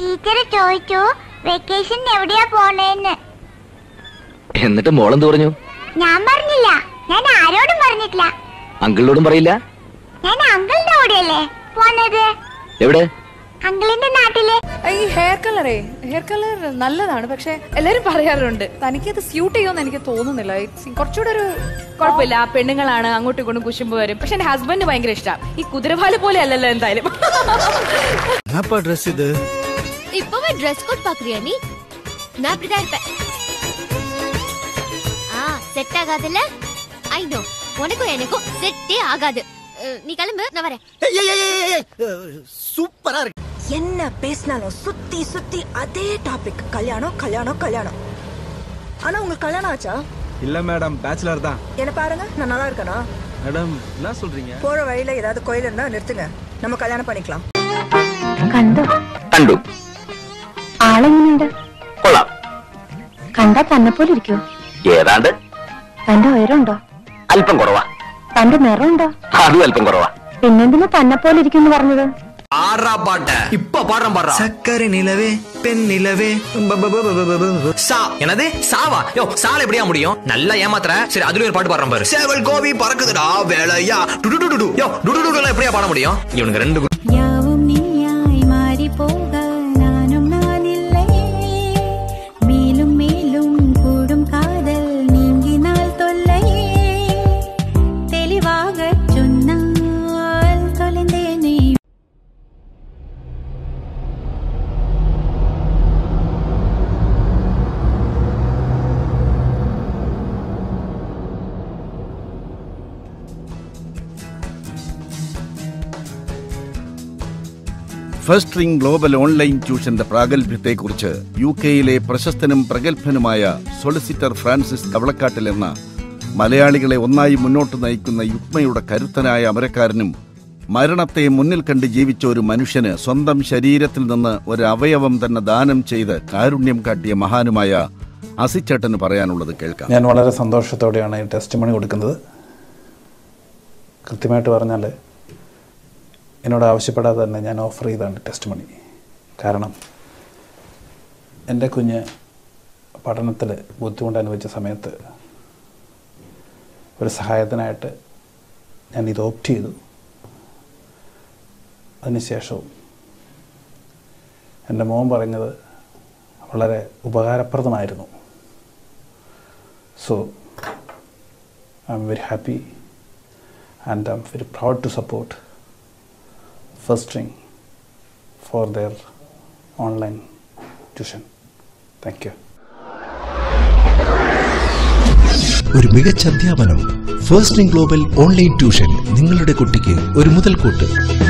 Teacher ചോദിച്ചു vacation എവിടെയാ പോണേന്ന് എന്നിട്ട് മോളെന്ത് പറഞ്ഞു ഞാൻ പറഞ്ഞില്ല ഞാൻ ആരോടും പറഞ്ഞിട്ടില്ല അങ്കിളിനോടും പറയില്ല ഞാൻ അങ്കിളിന്റെ കൂടെയല്ലേ പോന്നത് എവിടെ അങ്കിളിന്റെ നാട്ടില് ഈ ഹെയർ കളറേ ഹെയർ കളർ നല്ലതാണ് പക്ഷെ എല്ലാരും പറയാറുണ്ട് തനിക്കത് സ്യൂട്ട് ചെയ്യുമെന്ന് എനിക്ക് തോന്നുന്നില്ല It's കുറച്ചുകൂടെ ഒരു കുഴപ്പമില്ല ആ പെണ്ണുങ്ങളാണ് അങ്ങോട്ടും ഇങ്ങോട്ടും കുശുമ്പ് വരും പക്ഷെ എന്റെ ഹസ്ബൻഡ് ഭയങ്കര ഇഷ്ടം ഈ കുതിരപാല് പോലെ അല്ലല്ലോ എന്തായാലും என்னப்பா ட்ரெஸ் இது இப்பவே ட்ரெஸ் கோட் பாக்குறியா நீ நான் அப்படிதான் இருப்பேன் ஆ செட் ஆகாதுல்ல ஐ நோ உனக்கும் எனக்கும் செட்டே ஆகாது அஹ், நீ கிளம்பு நான் வரேன் சூப்பரா இருக்கு என்ன பேசினாலும் சுத்தி சுத்தி அதே டாபிக் கல்யாணம் கல்யாணம் கல்யாணம் ஆனா உங்களுக்கு கல்யாணம் ஆச்சா இல்ல மேடம் பேச்சுலர் தான் என்ன பாருங்க நான் நல்லா இருக்கேனா மேடம் என்ன சொல்றீங்க போற வழியில ஏதாவது கோயில் இருந்தா நிறுத்துங்க நம்ம கல்யாணம் பண்ணிக்கலாம் കണ്ടോ കണ്ടു ആളെങ്ങനെയുണ്ട് കൊള്ളാം കണ്ടാ തന്നെ പോലെ ഇരിക്കോ ഏതാണ്ട് തന്റെ ഉയരമുണ്ടോ അല്പം കുറവാ തന്റെ നിറമുണ്ടോ അതും അല്പം കുറവാ പിന്നെന്തിനാ തന്നെ പോലെ ഇരിക്കും പറഞ്ഞത് ஆறா பாட்ட இப்ப பாடுறேன் பாடுறா சக்கரை நிலவே பெண் நிலவே ப- ப- ப- ப- ப- ப- சா என்னது சாவா யோ சால எப்படியா முடியும் நல்லா ஏமாத்துற சரி அதுல ஒரு பாட்டு பாடுறேன் பாரு சேவல் கோவி பறக்குதுடா வேலையா டுடு டுடு டு யோ டுடு டுடு எல்லாம் எப்படியா பாட முடியும் இவனுக்கு ரெண்டு கு- யாவும் நீயாய் மாறி போக நானும் நான் இல்லையே மேலும் மேலும் கூடும் காதல் நீங்கினால் தொல்லையே தெளிவாக சொன்னால் தொலைந்தேனே ഫസ്റ്റ് റിംഗ് ഗ്ലോബൽ ഓൺലൈൻ ട്യൂഷന്റെ പ്രാഗൽഭ്യത്തെക്കുറിച്ച് യു കെയിലെ പ്രശസ്തനും പ്രഗത്ഭനുമായ സൊളിസിറ്റർ ഫ്രാൻസിസ് കവളക്കാട്ടിൽ എന്ന മലയാളികളെ ഒന്നായി മുന്നോട്ട് നയിക്കുന്ന യുഗ്മയുടെ കരുത്തനായ അമരക്കാരനും മരണത്തെ മുന്നിൽ കണ്ട് ജീവിച്ച ഒരു മനുഷ്യന് സ്വന്തം ശരീരത്തിൽ നിന്ന് ഒരു അവയവം തന്നെ ദാനം ചെയ്ത് കാരുണ്യം കാട്ടിയ മഹാനുമായ അസിച്ചേട്ടന് പറയാനുള്ളത് കേൾക്കാം ഞാൻ വളരെ സന്തോഷത്തോടെയാണ് ഈ ടെസ്റ്റ് മണി കൊടുക്കുന്നത് കൃത്യമായിട്ട് പറഞ്ഞാൽ എന്നോട് ആവശ്യപ്പെടാതെ തന്നെ ഞാൻ ഓഫർ ചെയ്താണ് ടെസ്റ്റ് മണി കാരണം എൻ്റെ കുഞ്ഞ് പഠനത്തിൽ ബുദ്ധിമുട്ട് അനുഭവിച്ച സമയത്ത് ഒരു സഹായത്തിനായിട്ട് ഞാൻ ഇത് ഓപ്റ്റ് ചെയ്തു അതിനുശേഷവും എൻ്റെ മോൻ പറഞ്ഞത് വളരെ ഉപകാരപ്രദമായിരുന്നു So I'm very happy and I'm very proud to support First String for their online tuition. Thank you. ഒരു മികച്ച അധ്യാപനം ഫസ്റ്റ് ഗ്ലോബൽ ഓൺലൈൻ ട്യൂഷൻ നിങ്ങളുടെ കുട്ടിക്ക് ഒരു മുതൽക്കൂട്ട്